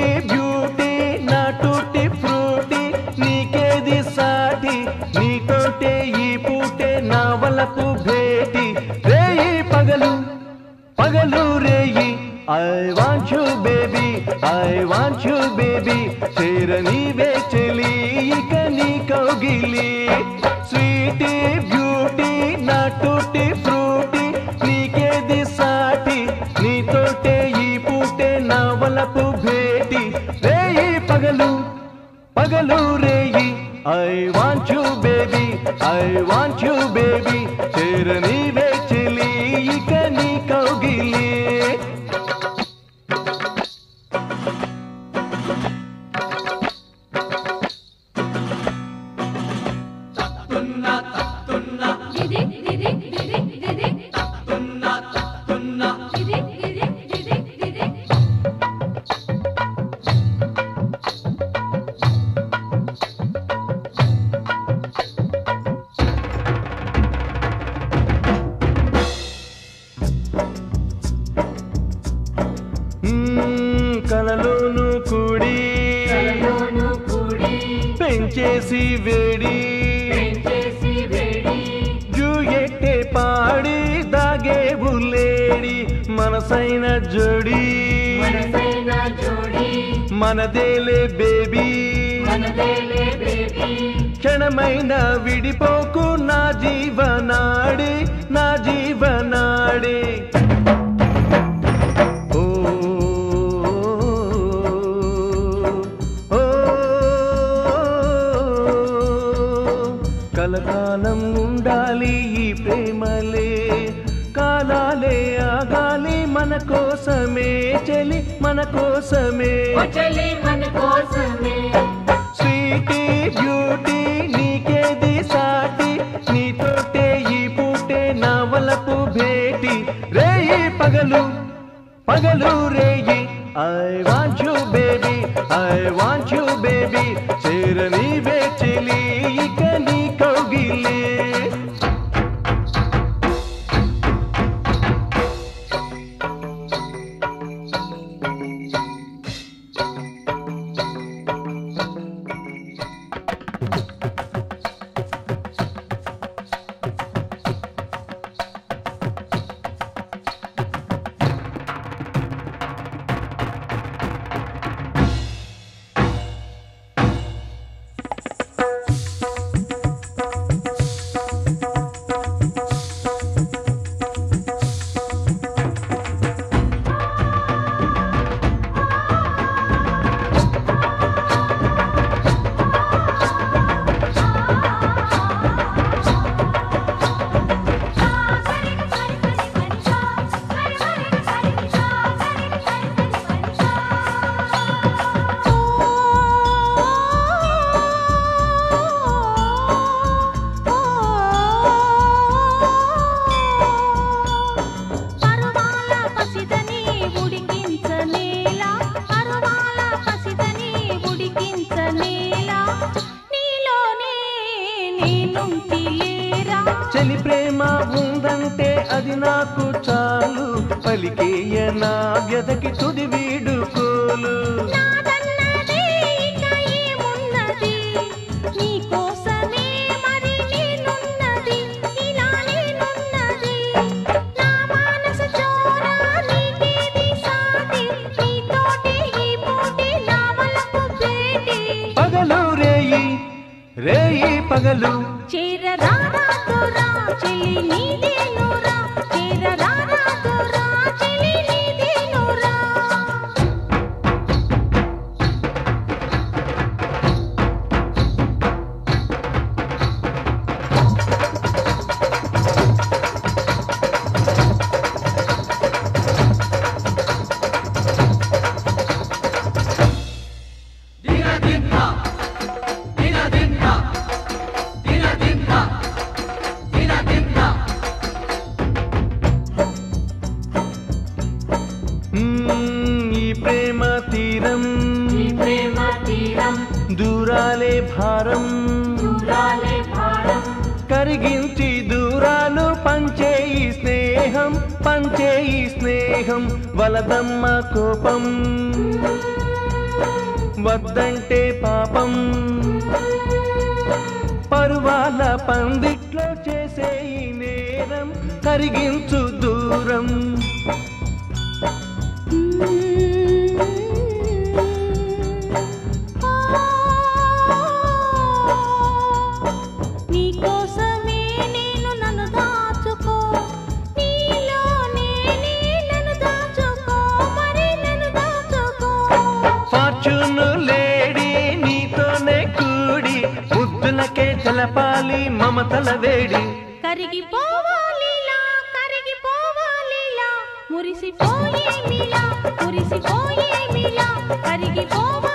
beauty నా tutti frutti నీకేది సాటి నీతోటే ఈ పూటే నా వలపు భేటి రేయి పగలు పగలు రేయి I want you baby I want you baby చేరని చెలి ఇక నీ కౌగిలి స్వీటీ బ్యూటీ నా టూటీ ఫ్రూటీ నీకేది సాటి నీతోటే ఈ పూటే నా వలపు భేటి రేయి పగలు పగలు రేయి I want you baby I want you baby చేరని చెలి ఇక నీ కౌగిలి దిది దిది దిది దిది దిది దిది దిది దిది మ్మ్, కలలోను కూడి కలలోను కూడి పెంచేసి వేడి పెంచేసి వేడి జూయెట్టే పాడి దాగే బుల్లేడి మనసైన జోడి మనసైన జోడి మనదేలే బేబీ మనదేలే బేబీ క్షణమైన విడిపోకు నా జీవనాడి నా జీవనాడి ఓ ఓ, కలకాలం ఉండాలి ఈ ప్రేమలే కాలాలే ఆగాలి మన కోసమే చెలి మన కోసమే వచ్చలి మన కోసమే స్వీటీ బ్యూటీ నీకేది సాటి నీతోటే ఈ పూటే నా వలపు భేటి రేయి పగలు పగలు రేయి I want you baby I want you baby చేరని చెలి ఇక నీ కౌగిలి అరువాల పసిదని ఉడికించనేలా అరువాల పసిదని ఉడికించనేలా నీలోనే నేనుంటి లేరా చెలి ప్రేమ ఉందంటే అది నాకు చాలు పలికేయ నా వ్యధకి తుది వీడుకోలు నాదన్నదే ఇక ఏమున్నది నీకోసమే మరి నేనున్నది ఇలా నేనున్నది నా మానస చోరా నీకేది సాటి నీతోటే ఈ పూటే నా వలపు భేటీ పగలు రేయి రేయి పగలు చేరరారా దొరా చెలి నీదేనురా చేరరారా దొరా చెలి నీదేనురా మ్మ్, ఈ ప్రేమ తీరం ఈ ప్రేమ తీరం దూరాలే భారం దూరాలే భారం కరిగించి దూరాలు పంచే ఈ స్నేహం పంచే ఈ స్నేహం వలదమ్మ కోపం వద్దంటే పాపం పరువాల పందిట్లో చేసే ఈ నేరం కరిగించు దూరం నీకోసమే నేను నన్ను దాచుకో నీలోనే నన్ను దాచుకో మరి నన్ను దాచుకో ఫార్చ్యూన్ లేడీ నీతోనే కూడి ముద్దులకే తెలపాలి మమతల వేడి కరిగిపోవాలిలా కరిగిపోవాలిలా మురిసిపోయేమిలా మురిసిపోయేమిలా కరిగిపోవాలిలా